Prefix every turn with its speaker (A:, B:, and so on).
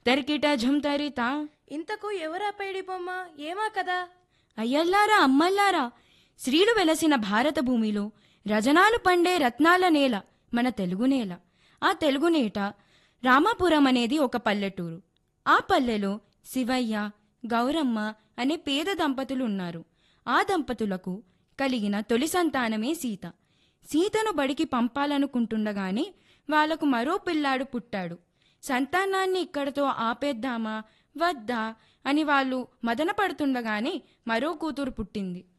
A: తరికిట ఝంతరితా
B: ఇంతకు ఎవరా పైడి బొమ్మ ఏమా కదా
A: అయ్యల్లారా అమ్మల్లారా స్త్రీలు వెలసిన భారత భూమిలో రజనాలు పండే రత్నాల నేల మన తెలుగు నేల ఆ తెలుగు నేట రామాపురం అనేది ఒక పల్లెటూరు ఆ పల్లెలో శివయ్య గౌరమ్మ అనే పేద దంపతులు ఉన్నారు ఆ దంపతులకు కలిగిన తొలి సంతానమే సీత సీతను బడికి పంపాలనుకుంటుండగానే వాళ్లకు మరో పిల్లాడు పుట్టాడు సంతానాన్ని ఇక్కడతో ఆపేద్దామా వద్దా అని వాళ్ళు మదన పడుతుండగానే మరో కూతురు పుట్టింది